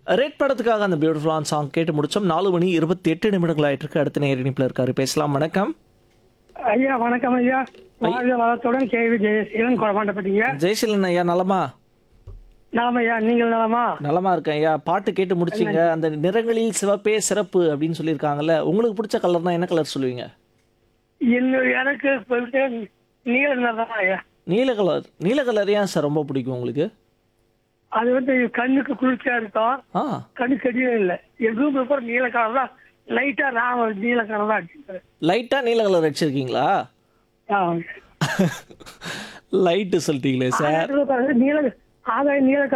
Red படத்துக்காக அந்த பியூட்டிஃபுல்லான சாங் கேட்டு முடிச்சோம் நாலு மணி இருபத்தி எட்டு நிமிடங்கள் ஆயிட்டு இருக்கு அடுத்த நேர இணைப்பில் இருக்காரு பேசலாம் வணக்கம் ஐயா வணக்கம் ஐயா வாழ்க வளத்துடன் கேவி ஜெயசீலன் குழப்பாண்டப்பட்டீங்க ஜெயசீலன் ஐயா நலமா நலமையா நீங்கள் நலமா நலமா இருக்கேன் ஐயா பாட்டு கேட்டு முடிச்சிங்க அந்த நிறங்களில் சிவப்பே சிறப்பு அப்படின்னு சொல்லியிருக்காங்கல்ல உங்களுக்கு பிடிச்ச கலர்னா என்ன கலர் சொல்லுவீங்க இன்னும் எனக்கு போயிட்டு நீல நிறம் ஐயா நீல கலர் நீல கலர் ஏன் சார் ரொம்ப பிடிக்கும் உங்களுக்கு அது வந்து கண்ணுக்கு குளிர்ச்சியா இருக்கும் ஆ கண்ணு கடியும் இல்லை எதுவும் பேப்பர் நீல கலர் தான் லைட்டா நான் ஒரு நீல கலர் தான் அடிச்சிருக்கேன் லைட்டா நீல கலர் அடிச்சிருக்கீங்களா ஆ. லைட்டு சொல்லிட்டீங்களே சார் ஆகாயத்துல பாருங்க, நீல ஆதாய நீல